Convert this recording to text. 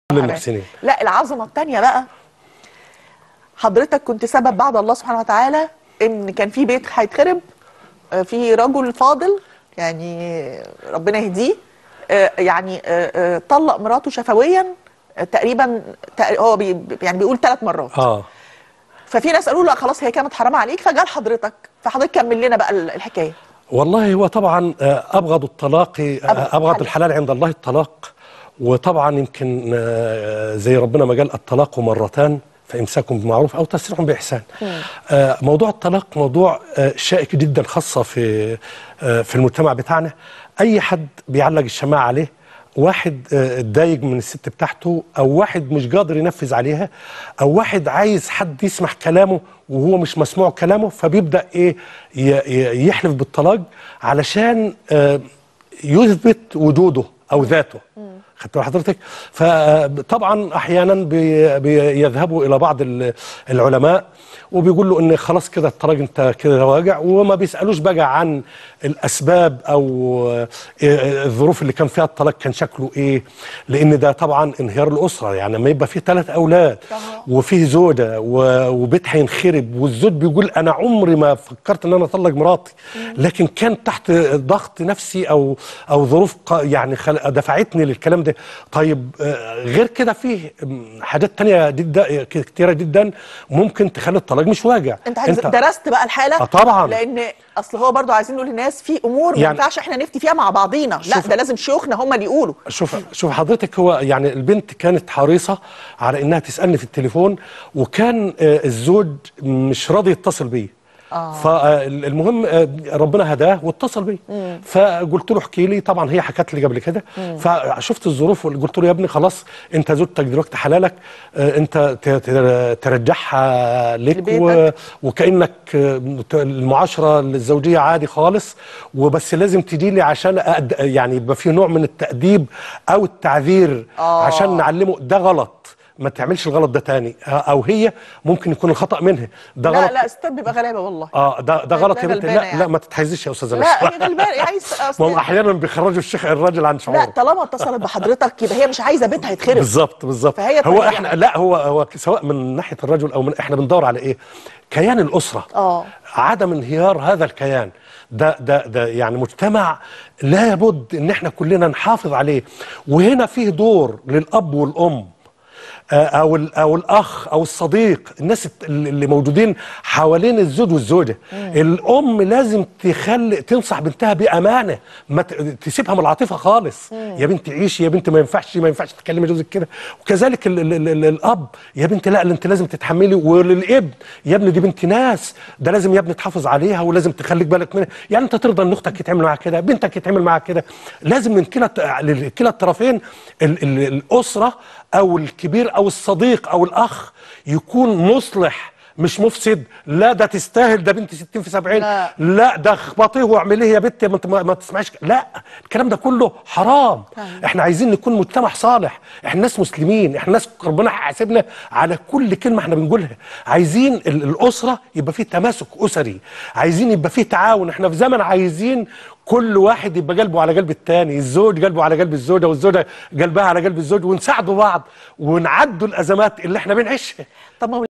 للمحسنين لا العظمه الثانيه بقى حضرتك كنت سبب بعد الله سبحانه وتعالى ان كان في بيت هيتخرب آه، في رجل فاضل يعني ربنا يهديه آه، يعني آه، آه، طلق مراته شفويا آه، تقريبا تق- هو بي يعني بيقول ثلاث مرات اه ففي ناس قالوا له لا خلاص هي كانت حرام عليك فجال حضرتك فحضرتك كمل لنا بقى ال- الحكايه والله هو طبعا آه، ابغض الطلاق آه، أبغض ابغض الحلال. الحلال عند الله الطلاق وطبعا يمكن آه، زي ربنا ما قال الطلاق مرتان فامساك بمعروف او تسريح باحسان آه، موضوع الطلاق موضوع آه، شائك جدا خاصه في آه، في المجتمع بتاعنا اي حد بيعلق الشماعه عليه واحد آه، اتضايق من الست بتاعته او واحد مش قادر ينفذ عليها او واحد عايز حد يسمع كلامه وهو مش مسموع كلامه فبيبدا ايه ي- ي- يحلف بالطلاق علشان آه، يثبت وجوده او ذاته خدت بال حضرتك فطبعا احيانا بي- بيذهبوا الى بعض ال- العلماء وبيقول له ان خلاص كده الطلاق انت كده واجع وما بيسالوش بقى عن الاسباب او آه، الظروف اللي كان فيها الطلاق كان شكله ايه لان ده طبعا انهيار الاسره يعني لما يبقى فيه ثلاث اولاد طبعا. وفيه زوجه و- وبيت هينخرب والزوج بيقول انا عمري ما فكرت ان انا اطلق مراتي لكن كان تحت ضغط نفسي او او ظروف ق- يعني خل- دفعتني للكلام ده طيب آه، غير كده فيه م، حاجات تانية جدا كتيره جدا ممكن تخلي الطلاق مش واجع انت, انت درست بقى الحاله آه طبعا. لان اصل هو برضو عايزين نقول للناس في امور ما يعني- ينفعش احنا نفتي فيها مع بعضينا لا شوف- ده لازم شيوخنا هم اللي يقولوا شوف شوف حضرتك هو يعني البنت كانت حريصه على انها تسالني في التليفون وكان آه، الزوج مش راضي يتصل بيه آه. فالمهم ربنا هداه واتصل بي فقلت له احكي لي طبعا هي حكت لي قبل كده فشفت الظروف قلت له يا ابني خلاص انت زوجتك دلوقتي حلالك آه، انت ت- ت- ترجعها لك و... لبيتك. وكانك آه، المعاشره الزوجيه عادي خالص وبس لازم تجي لي عشان أد... يعني يبقى في نوع من التاديب او التعذير آه. عشان نعلمه ده غلط ما تعملش الغلط ده تاني او هي ممكن يكون الخطا منها ده لا غلط لا استاذ بيبقى غلابه والله اه ده ده غلط يا ده بنت لا غلبانة يعني. لا ما تتحيزيش يا استاذه لا نسمة. هي غلبانه عايز ما هم أصل- احيانا بيخرجوا الشيخ الراجل عن لا شعوره طالما اتصلت بحضرتك يبقى هي مش عايزه بيتها يتخرب بالظبط بالظبط فهي هو طبيعية. احنا لا هو هو سواء من ناحيه الرجل او من احنا بندور على ايه كيان الاسره آه. عدم انهيار هذا الكيان ده ده ده يعني مجتمع لابد ان احنا كلنا نحافظ عليه وهنا فيه دور للاب والام آه، او ال- او الاخ او الصديق الناس الت- اللي موجودين حوالين الزوج والزوجه الام لازم تخلي تنصح بنتها بامانه ما ت- تسيبها من العاطفه خالص يا بنت عيشي يا بنت ما ينفعش ما ينفعش تكلمي جوزك كده وكذلك ال ال ال ال الاب يا بنت لا انت لازم تتحملي وللابن يا ابني دي بنت ناس ده لازم يا ابني تحافظ عليها ولازم تخليك بالك منها يعني انت ترضى ان اختك يتعمل معاها كده بنتك يتعمل معاها كده لازم من كلا ال- كلا الطرفين ال ال الاسره او الكبير او الصديق او الاخ يكون مصلح مش مفسد لا ده تستاهل ده بنت 60 في 70 لا. لا ده اخبطيه واعمليه يا بنت ما, انت ما, ما تسمعيش ك- لا الكلام ده كله حرام طيب. احنا عايزين نكون مجتمع صالح احنا ناس مسلمين احنا ناس ربنا حاسبنا على كل كلمه احنا بنقولها عايزين ال- الاسره يبقى فيه تماسك اسري عايزين يبقى فيه تعاون احنا في زمن عايزين كل واحد يبقى قلبه على قلب التاني الزوج قلبه على قلب الزوجه والزوجه قلبها على قلب الزوج ونساعدوا بعض ونعدوا الازمات اللي احنا بنعيشها طب ما هو